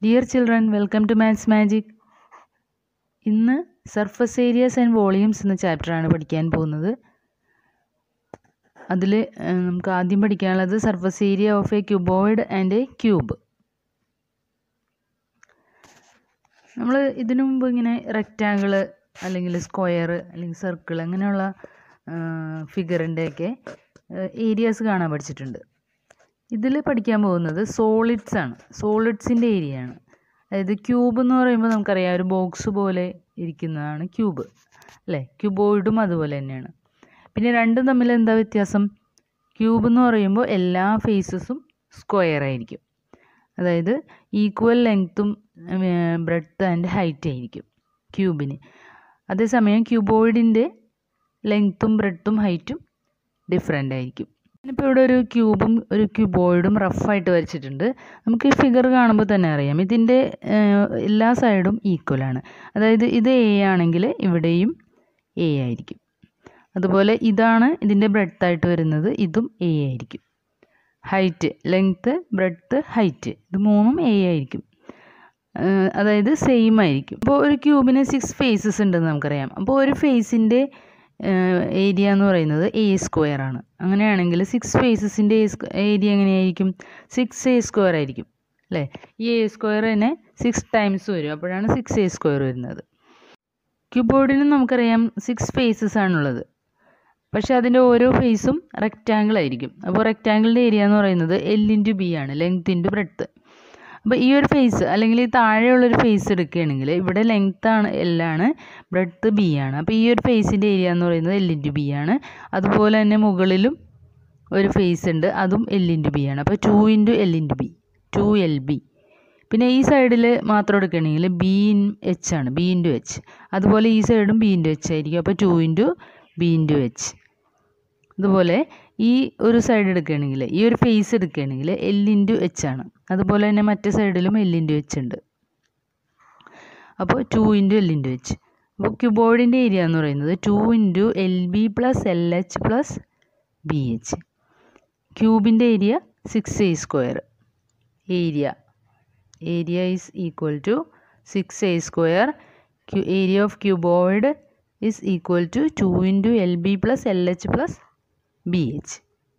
Dear children welcome to maths magic ഇന്ന് surface areas and volumes എന്ന ചാപ്റ്ററാണ് പഠിക്കാൻ പോകുന്നത് അതിൽ നമുക്ക് ആദ്യം പഠിക്കാനുള്ളത് surface area of a cuboid and a cube നമ്മൾ ഇതിനു മുമ്പ് ഇങ്ങനെ റെക്റ്റാങ്കിൾ അല്ലെങ്കിൽ സ്ക്വയർ അല്ലെങ്കിൽ സർക്കിൾ അങ്ങനെയുള്ള ഫിഗറിൻ്റെയൊക്കെ ഏരിയാസ് കാണാൻ പഠിച്ചിട്ടുണ്ട് ഇതിൽ പഠിക്കാൻ പോകുന്നത് സോളിഡ്സ് ആണ് സോളിഡ്സിൻ്റെ ഏരിയ ആണ് അതായത് ക്യൂബ് എന്ന് പറയുമ്പോൾ നമുക്കറിയാം ഒരു ബോക്സ് പോലെ ഇരിക്കുന്നതാണ് ക്യൂബ് അല്ലേ ക്യൂബോയിഡും അതുപോലെ തന്നെയാണ് പിന്നെ രണ്ടും തമ്മിൽ എന്താ വ്യത്യാസം ക്യൂബ് എന്ന് പറയുമ്പോൾ എല്ലാ ഫേസസും സ്ക്വയർ ആയിരിക്കും അതായത് ഈക്വൽ ലെങ്ത്തും ബ്രെഡ്ത്ത് ആൻഡ് ഹൈറ്റ് ആയിരിക്കും ക്യൂബിന് അതേസമയം ക്യൂബോയിഡിൻ്റെ ലെങ്ത്തും ബ്രെഡ്ത്തും ഹൈറ്റും ഡിഫറെൻ്റ് ആയിരിക്കും ഞാനിപ്പോൾ ഇവിടെ ഒരു ക്യൂബും ഒരു ക്യൂബോയിഡും റഫായിട്ട് വരച്ചിട്ടുണ്ട് നമുക്ക് ഈ ഫിഗർ കാണുമ്പോൾ തന്നെ അറിയാം ഇതിൻ്റെ എല്ലാ സൈഡും ഈക്വലാണ് അതായത് ഇത് എ ആണെങ്കിൽ ഇവിടെയും എ ആയിരിക്കും അതുപോലെ ഇതാണ് ഇതിൻ്റെ ബ്രെഡ്ത്തായിട്ട് വരുന്നത് ഇതും എ ആയിരിക്കും ഹൈറ്റ് ലെങ്ത്ത് ബ്രെഡ്ത്ത് ഹൈറ്റ് ഇത് മൂന്നും എ ആയിരിക്കും അതായത് സെയിം ആയിരിക്കും ഇപ്പോൾ ഒരു ക്യൂബിന് സിക്സ് ഫേസസ് ഉണ്ടെന്ന് നമുക്കറിയാം അപ്പോൾ ഒരു ഫേസിൻ്റെ ഏരിയ എന്ന് പറയുന്നത് എ സ്ക്വയർ ആണ് അങ്ങനെയാണെങ്കിൽ സിക്സ് ഫേസസിൻ്റെ ഏരിയ എങ്ങനെയായിരിക്കും സിക്സ് എ സ്ക്വയർ ആയിരിക്കും അല്ലേ ഈ എ സ്ക്വയർ തന്നെ സിക്സ് ടൈംസ് വരും അപ്പോഴാണ് സിക്സ് എ സ്ക്വയർ വരുന്നത് ക്യൂബോർഡിനും നമുക്കറിയാം സിക്സ് ഫേസസ് ആണുള്ളത് പക്ഷേ അതിൻ്റെ ഓരോ ഫേസും റെക്റ്റാങ്കിൾ ആയിരിക്കും അപ്പോൾ റെക്റ്റാങ്കിളിൻ്റെ ഏരിയ എന്ന് പറയുന്നത് എൽ ഇൻറ്റു ബി ആണ് ലെങ്ത് ഇൻറ്റു ബ്രെഡ്ത്ത് അപ്പോൾ ഈ ഒരു ഫേസ് അല്ലെങ്കിൽ ഈ താഴെയുള്ളൊരു ഫേസ് എടുക്കുകയാണെങ്കിൽ ഇവിടെ ലെങ്ത് ആണ് എല്ലാണ് ബ്രെഡ്ത്ത് ബി ആണ് അപ്പോൾ ഈ ഒരു ഫേസിൻ്റെ ഏരിയ എന്ന് പറയുന്നത് എൽ ഇൻറ്റു ബി ആണ് അതുപോലെ തന്നെ മുകളിലും ഒരു ഫേസ് ഉണ്ട് അതും എൽ ഇൻറ്റു ബി ആണ് അപ്പോൾ two into L into B two L B പിന്നെ ഈ സൈഡിൽ മാത്രം എടുക്കുകയാണെങ്കിൽ ബി ഇൻ എച്ച് ആണ് ബി ഇൻറ്റു എച്ച് അതുപോലെ ഈ സൈഡും ബി ഇൻറ്റു എച്ച് ആയിരിക്കും അപ്പോൾ two into B into H അതുപോലെ ഈ ഒരു സൈഡ് എടുക്കുകയാണെങ്കിൽ ഈ ഒരു ഫേസ് എടുക്കുകയാണെങ്കിൽ എൽ ഇൻറ്റു എച്ച് ആണ് അതുപോലെ തന്നെ മറ്റേ സൈഡിലും എൽ ഇൻറ്റു എച്ച് ഉണ്ട് അപ്പോൾ two into L into H അപ്പോൾ ക്യൂബോയിഡിൻ്റെ ഏരിയ എന്ന് പറയുന്നത് two into L B plus L H plus B H ക്യൂബിൻ്റെ area six a square area area is equal to six a square area of cuboid is equal to two into L B plus L H plus B H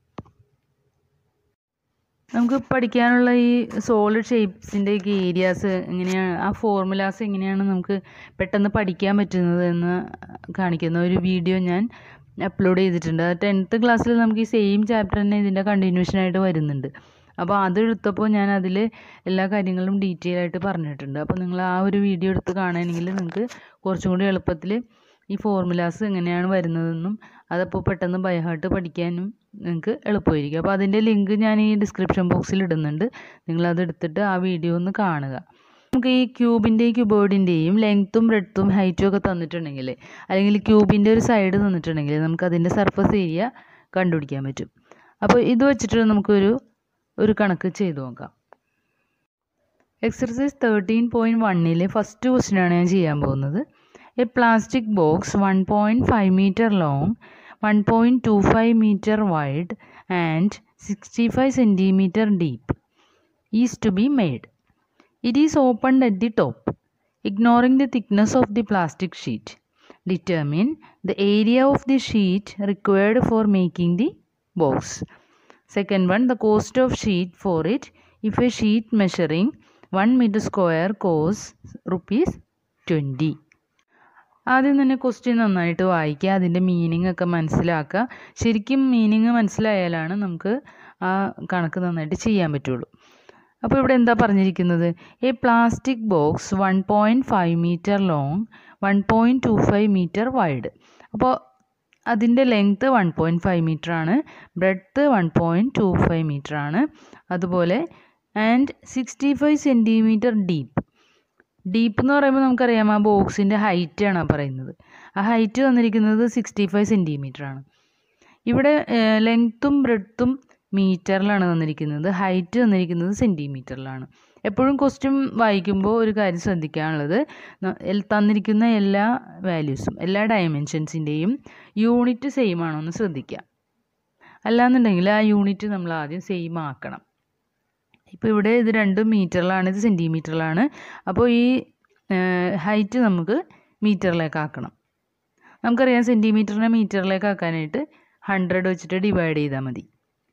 നമുക്ക് പഠിക്കാനുള്ള ഈ solid ഷേപ്സിൻ്റെയൊക്കെ areas എങ്ങനെയാണ് ആ formulas എങ്ങനെയാണ് നമുക്ക് പെട്ടെന്ന് പഠിക്കാൻ പറ്റുന്നത് എന്ന് കാണിക്കുന്ന ഒരു വീഡിയോ ഞാൻ അപ്ലോഡ് ചെയ്തിട്ടുണ്ട് അത് ടെൻത്ത് ക്ലാസ്സിൽ നമുക്ക് ഈ സെയിം ചാപ്റ്റർ തന്നെ ഇതിൻ്റെ കണ്ടിന്യൂഷനായിട്ട് വരുന്നുണ്ട് അപ്പോൾ അത് എടുത്തപ്പോൾ ഞാൻ അതിൽ എല്ലാ കാര്യങ്ങളും ഡീറ്റെയിൽ ആയിട്ട് പറഞ്ഞിട്ടുണ്ട് അപ്പോൾ നിങ്ങൾ ആ ഒരു വീഡിയോ എടുത്ത് കാണുകയാണെങ്കിൽ നിങ്ങൾക്ക് കുറച്ചും കൂടി എളുപ്പത്തിൽ ഈ ഫോർമുലാസ് എങ്ങനെയാണ് വരുന്നതെന്നും അതപ്പോൾ പെട്ടെന്ന് ബൈഹാർട്ട് പഠിക്കാനും നിങ്ങൾക്ക് എളുപ്പമായിരിക്കും അപ്പോൾ അതിൻ്റെ ലിങ്ക് ഞാൻ ഈ ഡിസ്ക്രിപ്ഷൻ ബോക്സിൽ ഇടുന്നുണ്ട് നിങ്ങളത് എടുത്തിട്ട് ആ വീഡിയോ ഒന്ന് കാണുക നമുക്ക് ഈ ക്യൂബിൻ്റെയും ക്യൂബോർഡിൻ്റെയും ലെങ്ത്തും ബ്രെഡ്ത്തും ഹൈറ്റും ഒക്കെ തന്നിട്ടുണ്ടെങ്കിൽ അല്ലെങ്കിൽ ക്യൂബിൻ്റെ ഒരു സൈഡ് തന്നിട്ടുണ്ടെങ്കിൽ നമുക്ക് അതിൻ്റെ സർഫസ് ഏരിയ കണ്ടുപിടിക്കാൻ പറ്റും അപ്പോൾ ഇത് വെച്ചിട്ട് നമുക്കൊരു ഒരു കണക്ക് ചെയ്തു നോക്കാം എക്സർസൈസ് തേർട്ടീൻ പോയിൻറ്റ് വണ്ണിലെ ഫസ്റ്റ് ക്വസ്റ്റിനാണ് ഞാൻ ചെയ്യാൻ പോകുന്നത് a plastic box one point five metre long one point two five metre wide and sixty five centimetre deep is to be made it is opened at the top ignoring the thickness of the plastic sheet determine the area of the sheet required for making the box Second one, the cost of sheet for it. If a sheet measuring 1 meter square costs rupees 20. ആദ്യം തന്നെ question നന്നായിട്ട് വായിക്കുക അതിൻ്റെ meaning ഒക്കെ മനസ്സിലാക്കുക ശരിക്കും meaning മനസ്സിലായാലാണ് നമുക്ക് ആ കണക്ക് നന്നായിട്ട് ചെയ്യാൻ പറ്റുള്ളൂ അപ്പോൾ ഇവിടെ എന്താ പറഞ്ഞിരിക്കുന്നത് a plastic box one point five metre long one point two five metre wide അപ്പോൾ അതിൻ്റെ length one point five metre ആണ് breadth one point two five metre ആണ് അതുപോലെ and sixty five centimetre deep deep എന്ന് പറയുമ്പോൾ നമുക്കറിയാം ആ ബോക്സിൻ്റെ ഹൈറ്റ് ആണ് പറയുന്നത് ആ ഹൈറ്റ് തന്നിരിക്കുന്നത് സിക്സ്റ്റി ഫൈവ് സെൻറ്റിമീറ്റർ ആണ് ഇവിടെ ലെങ്ത്തും ബ്രെഡ്ത്തും മീറ്ററിലാണ് തന്നിരിക്കുന്നത് ഹൈറ്റ് തന്നിരിക്കുന്നത് സെൻറ്റിമീറ്ററിലാണ് എപ്പോഴും ക്വസ്റ്റ്യൻ വായിക്കുമ്പോൾ ഒരു കാര്യം ശ്രദ്ധിക്കാനുള്ളത് തന്നിരിക്കുന്ന എല്ലാ വാല്യൂസും എല്ലാ ഡയമെൻഷൻസിൻ്റെയും യൂണിറ്റ് സെയിം ആണോ എന്ന് ശ്രദ്ധിക്കുക അല്ലാന്നുണ്ടെങ്കിൽ ആ യൂണിറ്റ് നമ്മൾ ആദ്യം സെയിം ആക്കണം ഇപ്പോൾ ഇവിടെ ഇത് രണ്ടും മീറ്ററിലാണ് ഇത് സെൻറ്റിമീറ്ററിലാണ് അപ്പോൾ ഈ ഹൈറ്റ് നമുക്ക് മീറ്ററിലേക്ക് ആക്കണം നമുക്കറിയാം സെൻറ്റിമീറ്ററിനെ മീറ്ററിലേക്ക് ആക്കാനായിട്ട് ഹൺഡ്രഡ് വെച്ചിട്ട് ഡിവൈഡ് ചെയ്താൽ മതി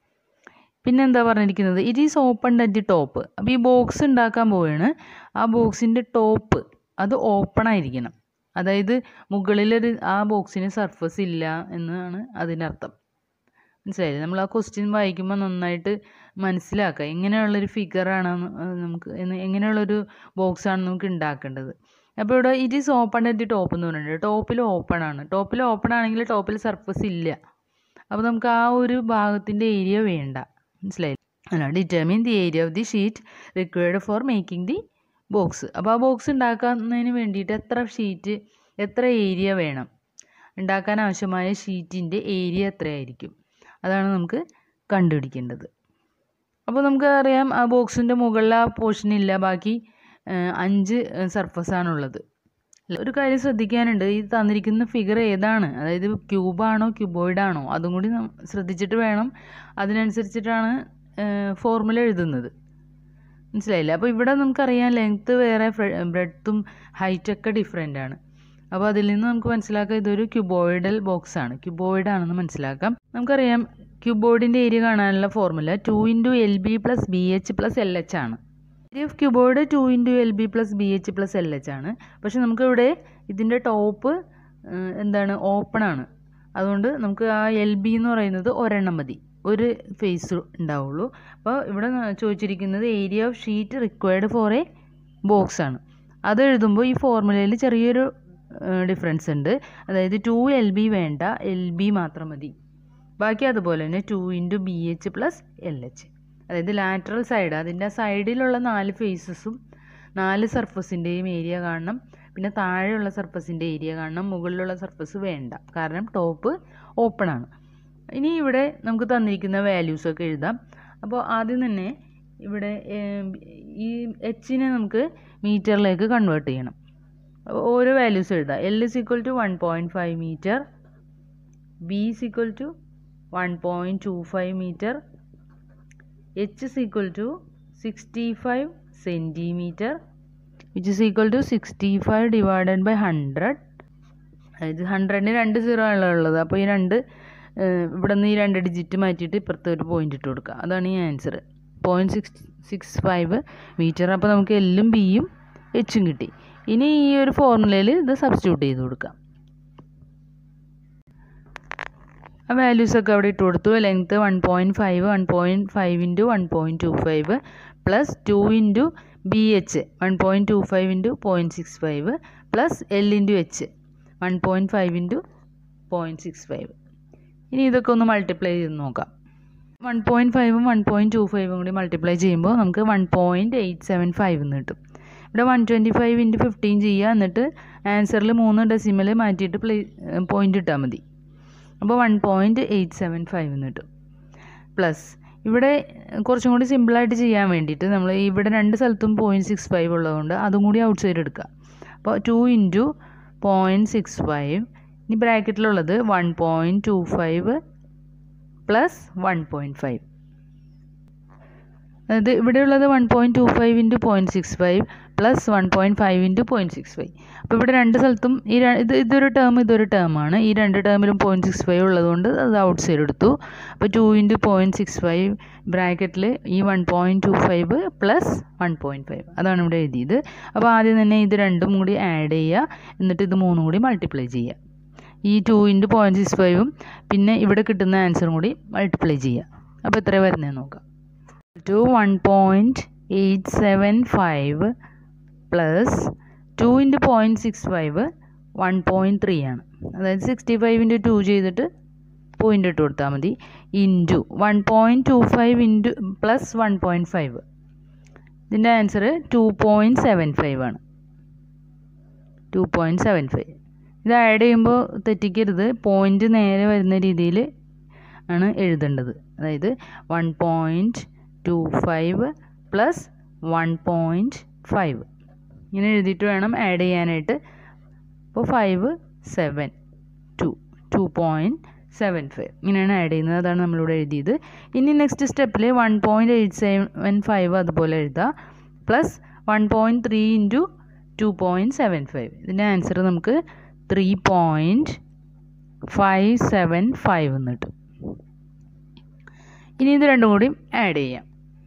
പിന്നെ എന്താ പറഞ്ഞിരിക്കുന്നത് it is open at the top അപ്പോൾ ഈ ബോക്സ് ഉണ്ടാക്കാൻ പോവുകയാണ് ആ ബോക്സിൻ്റെ ടോപ്പ് അത് ഓപ്പൺ ആയിരിക്കണം അതായത് മുകളിലൊരു ആ ബോക്സിന് സർഫസ് ഇല്ല എന്നാണ് അതിൻ്റെ അർത്ഥം മനസ്സിലായില്ലേ നമ്മൾ ആ ക്വസ്റ്റ്യൻ വായിക്കുമ്പോൾ നന്നായിട്ട് മനസ്സിലാക്കുക എങ്ങനെയുള്ളൊരു ഫിഗറാണ് നമുക്ക് എന്ന് എങ്ങനെയുള്ളൊരു ബോക്സാണ് നമുക്ക് ഉണ്ടാക്കേണ്ടത് അപ്പോൾ ഇവിടെ it is open at the top എന്ന് പറയുന്നത് ടോപ്പിൽ ഓപ്പൺ ആണ് ടോപ്പിൽ ഓപ്പൺ ആണെങ്കിൽ ടോപ്പിൽ സർഫസ് ഇല്ല അപ്പോൾ നമുക്ക് ആ ഒരു ഭാഗത്തിൻ്റെ ഏരിയ വേണ്ട മനസ്സിലായി അല്ല determine the area of the sheet required for making the box അപ്പോൾ ആ ബോക്സ് ഉണ്ടാക്കുന്നതിന് വേണ്ടിയിട്ട് എത്ര ഷീറ്റ് എത്ര ഏരിയ വേണം ഉണ്ടാക്കാൻ ആവശ്യമായ ഷീറ്റിൻ്റെ ഏരിയ എത്രയായിരിക്കും അതാണ് നമുക്ക് കണ്ടുപിടിക്കേണ്ടത് അപ്പോൾ നമുക്ക് അറിയാം ആ ബോക്സിൻ്റെ മുകളിൽ ആ പോർഷൻ ഇല്ല ബാക്കി അഞ്ച് സർഫസാണുള്ളത് ഒരു കാര്യം ശ്രദ്ധിക്കാനുണ്ട് ഈ തന്നിരിക്കുന്ന ഫിഗർ ഏതാണ് അതായത് ക്യൂബാണോ ക്യൂബോയിഡാണോ അതും കൂടി ശ്രദ്ധിച്ചിട്ട് വേണം അതിനനുസരിച്ചിട്ടാണ് ഫോർമുല എഴുതുന്നത് മനസ്സിലായില്ലേ അപ്പോൾ ഇവിടെ നമുക്കറിയാം ലെങ്ത്ത് വേറെ ബ്രെഡ്ത്തും ഹൈറ്റൊക്കെ ഡിഫറെൻ്റ് ആണ് അപ്പോൾ അതിൽ നിന്ന് നമുക്ക് മനസ്സിലാക്കാം ഇതൊരു ക്യൂബോയിഡൽ ബോക്സ് ആണ് ക്യൂബോയിഡ് ആണെന്ന് മനസ്സിലാക്കാം നമുക്കറിയാം ക്യൂബോയിഡിൻ്റെ ഏരിയ കാണാനുള്ള formula two into L B plus B H plus L H ആണ് area of cuboid two into L B plus B H plus L H ആണ് പക്ഷെ നമുക്കിവിടെ ഇതിൻ്റെ ടോപ്പ് എന്താണ് ഓപ്പൺ ആണ് അതുകൊണ്ട് നമുക്ക് ആ എൽ ബി എന്ന് പറയുന്നത് ഒരെണ്ണം മതി ഒരു ഫേസ് ഉണ്ടാവുള്ളൂ അപ്പോൾ ഇവിടെ ചോദിച്ചിരിക്കുന്നത് area of sheet required for a box ആണ് അത് എഴുതുമ്പോൾ ഈ ഫോർമുലയിൽ ചെറിയൊരു ഡിഫറൻസ് ഉണ്ട് അതായത് ടു എൽ ബി വേണ്ട എൽ ബി മാത്രം മതി ബാക്കി അതുപോലെ തന്നെ two into B H plus L H അതായത് ലാറ്ററൽ സൈഡ് അതിൻ്റെ സൈഡിലുള്ള നാല് ഫേസസും നാല് സർഫസിൻ്റെയും ഏരിയ കാണണം പിന്നെ താഴെയുള്ള സർഫസിൻ്റെ ഏരിയ കാണണം മുകളിലുള്ള സർഫസ് വേണ്ട കാരണം ടോപ്പ് ഓപ്പൺ ആണ് ഇനി ഇവിടെ നമുക്ക് തന്നിരിക്കുന്ന വാല്യൂസൊക്കെ എഴുതാം അപ്പോൾ ആദ്യം തന്നെ ഇവിടെ ഈ എച്ചിനെ നമുക്ക് മീറ്ററിലേക്ക് കൺവേർട്ട് ചെയ്യണം അപ്പോൾ ഓരോ വാല്യൂസ് എഴുതാം L is equal to one point five metre B is equal to one point two five metre H is equal to sixty five centimetre which is equal to sixty five divided by hundred അതായത് ഹൺഡ്രഡിന് രണ്ട് zero ആണല്ലോ ഉള്ളത് അപ്പോൾ ഈ രണ്ട് ഇവിടെ നിന്ന് ഈ രണ്ട് ഡിജിറ്റ് മാറ്റിയിട്ട് ഇപ്പുറത്തെ ഒരു പോയിന്റ് ഇട്ട് കൊടുക്കുക അതാണ് ഈ answer point six six five metre അപ്പോൾ നമുക്ക് എല്ലും ബിയും എച്ചും കിട്ടി ഇനി ഈ ഒരു ഫോർമുലയിൽ ഇത് സബ്സ്റ്റിറ്റ്യൂട്ട് ചെയ്ത് കൊടുക്കാം ആ വാല്യൂസൊക്കെ അവിടെ ഇട്ട് കൊടുത്തു length one point five one point five into one point two five plus two into B H one point two five into point six five plus L into H one point five into point six five ഇനി ഇതൊക്കെ ഒന്ന് multiply ചെയ്ത് നോക്കാം one point ഫൈവും one point two ഫൈവും കൂടി multiply ചെയ്യുമ്പോൾ നമുക്ക് one point eight seven five എന്ന് കിട്ടും ഇവിടെ one twenty five into fifteen ചെയ്യുക എന്നിട്ട് ആൻസറിൽ മൂന്ന് ഡെസിമൽ മാറ്റിയിട്ട് പ്ലേ പോയിൻ്റ് ഇട്ടാൽ മതി അപ്പോൾ one point eight seven five എന്ന് കിട്ടും പ്ലസ് ഇവിടെ കുറച്ചും കൂടി സിമ്പിളായിട്ട് ചെയ്യാൻ വേണ്ടിയിട്ട് നമ്മൾ ഇവിടെ രണ്ട് സ്ഥലത്തും പോയിൻറ്റ് സിക്സ് ഫൈവ് ഉള്ളതുകൊണ്ട് അതും കൂടി ഔട്ട് സൈഡ് എടുക്കുക അപ്പോൾ two into point six five ഇനി ബ്രാക്കറ്റിലുള്ളത് one point two five plus one point five അതായത് ഇവിടെയുള്ളത് one point two five into point six five plus one point five into point six five അപ്പോൾ ഇവിടെ രണ്ട് സ്ഥലത്തും ഈ ഇത് ഇതൊരു ടേം ഇതൊരു ടേമാണ് ഈ രണ്ട് ടേമിലും പോയിൻറ്റ് സിക്സ് ഫൈവ് ഉള്ളതുകൊണ്ട് അത് ഔട്ട് സൈഡ് എടുത്തു അപ്പോൾ two into point six five ബ്രാക്കറ്റിൽ ഈ one point two five plus one point five അതാണ് ഇവിടെ എഴുതിയത് അപ്പോൾ ആദ്യം തന്നെ ഇത് രണ്ടും കൂടി ആഡ് ചെയ്യുക എന്നിട്ട് ഇത് മൂന്നും കൂടി മൾട്ടിപ്ലൈ ചെയ്യുക ഈ ടു ഇൻറ്റു പോയിൻറ്റ് സിക്സ് ഫൈവും പിന്നെ ഇവിടെ കിട്ടുന്ന ആൻസറും കൂടി മൾട്ടിപ്ലൈ ചെയ്യുക അപ്പോൾ എത്ര വരുന്നതെന്ന് നോക്കാം two one point eight seven five plus two into point six five one point three ആണ് അതായത് സിക്സ്റ്റി ഫൈവ് ഇൻറ്റു ടു ചെയ്തിട്ട് പോയിൻ്റ് ഇട്ട് കൊടുത്താൽ മതി into one point two five into plus one point five ഇതിൻ്റെ answer two point seven five ആണ് two point seven five ഇത് add ചെയ്യുമ്പോൾ തെറ്റിക്കരുത് പോയിൻ്റ് നേരെ വരുന്ന രീതിയിൽ ആണ് എഴുതേണ്ടത് അതായത് one point two five plus one point five ഇങ്ങനെ എഴുതിയിട്ട് വേണം ആഡ് ചെയ്യാനായിട്ട് അപ്പോൾ five seven two two point seven five ഇങ്ങനെയാണ് ആഡ് ചെയ്യുന്നത് അതാണ് നമ്മളിവിടെ എഴുതിയത് ഇനി നെക്സ്റ്റ് സ്റ്റെപ്പിൽ one point eight seven five അതുപോലെ എഴുതാം plus one point three into two point seven five ഇതിൻ്റെ ആൻസർ നമുക്ക് three point five seven five എന്ന് കിട്ടും ഇനി ഇത് രണ്ടും കൂടി ആഡ് ചെയ്യാം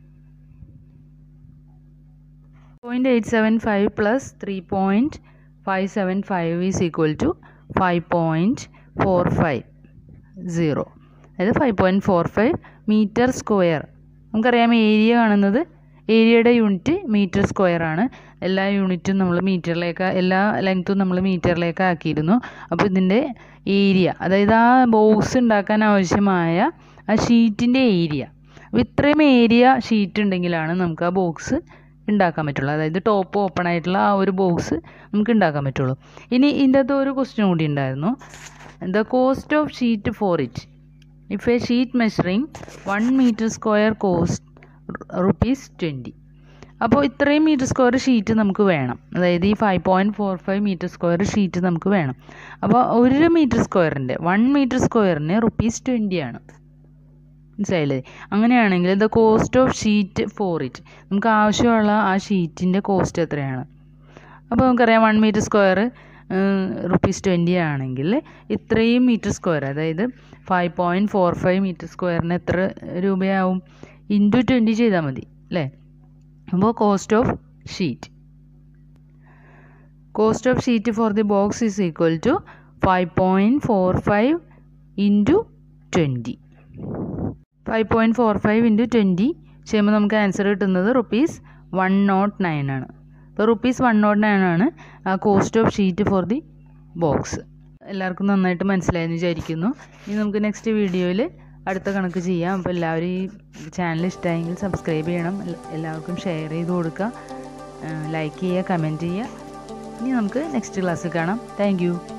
point eight seven five plus three point five seven five is equal to five point four five zero അതായത് five point four five metre square നമുക്കറിയാം ഏരിയ കാണുന്നത് ഏരിയയുടെ യൂണിറ്റ് മീറ്റർ സ്ക്വയർ ആണ് എല്ലാ യൂണിറ്റും നമ്മൾ മീറ്ററിലേക്ക് എല്ലാ ലെങ്ത്തും നമ്മൾ മീറ്ററിലേക്ക് ആക്കിയിരുന്നു അപ്പോൾ ഇതിൻ്റെ ഏരിയ അതായത് ആ ബോക്സ് ഉണ്ടാക്കാൻ ആവശ്യമായ ആ ഷീറ്റിൻ്റെ ഏരിയ അപ്പോൾ ഇത്രയും ഏരിയ ഷീറ്റ് ഉണ്ടെങ്കിലാണ് നമുക്ക് ആ ബോക്സ് ഉണ്ടാക്കാൻ പറ്റുള്ളൂ അതായത് ടോപ്പ് ഓപ്പൺ ആയിട്ടുള്ള ആ ഒരു ബോക്സ് നമുക്ക് ഉണ്ടാക്കാൻ പറ്റുള്ളൂ ഇനി ഇതിൻ്റെ അകത്ത് ഒരു ക്വസ്റ്റ്യൻ കൂടി ഉണ്ടായിരുന്നു the cost of sheet for it if a sheet measuring one metre square cost rupees twenty അപ്പോൾ ഇത്രയും മീറ്റർ സ്ക്വയർ ഷീറ്റ് നമുക്ക് വേണം അതായത് ഈ five point four five metre square sheet നമുക്ക് വേണം അപ്പോൾ ഒരു മീറ്റർ സ്ക്വയറിൻ്റെ വൺ മീറ്റർ സ്ക്വയറിന് റുപ്പീസ് ട്വൻറ്റി ആണ് മനസ്സിലായില്ലേ അങ്ങനെയാണെങ്കിൽ the cost of sheet for it നമുക്ക് ആവശ്യമുള്ള ആ ഷീറ്റിൻ്റെ കോസ്റ്റ് എത്രയാണ് അപ്പോൾ നമുക്കറിയാം one metre square rupees twenty ആണെങ്കിൽ ഇത്രയും മീറ്റർ സ്ക്വയർ അതായത് five point four five metre സ്ക്വയറിന് എത്ര രൂപയാവും ഇൻറ്റു ട്വൻറ്റി ചെയ്താൽ മതി അല്ലേ അപ്പോൾ cost of sheet cost of sheet for the box is equal to five point four five into twenty five point four five into twenty ചെയ്യുമ്പോൾ നമുക്ക് answer കിട്ടുന്നത് റുപ്പീസ് വൺ നോട്ട് നയൻ ആണ് അപ്പോൾ rupees one not nine ആണ് ആ cost of sheet for the box എല്ലാവർക്കും നന്നായിട്ട് മനസ്സിലായെന്ന് വിചാരിക്കുന്നു ഇനി നമുക്ക് നെക്സ്റ്റ് വീഡിയോയിൽ അടുത്ത കണക്ക് ചെയ്യാം അപ്പോൾ എല്ലാവരും ഈ ചാനൽ ഇഷ്ടമായെങ്കിൽ സബ്സ്ക്രൈബ് ചെയ്യണം എല്ലാവർക്കും ഷെയർ ചെയ്ത് കൊടുക്കുക ലൈക്ക് ചെയ്യുക കമൻറ്റ് ചെയ്യുക ഇനി നമുക്ക് നെക്സ്റ്റ് ക്ലാസ്സിൽ കാണാം താങ്ക്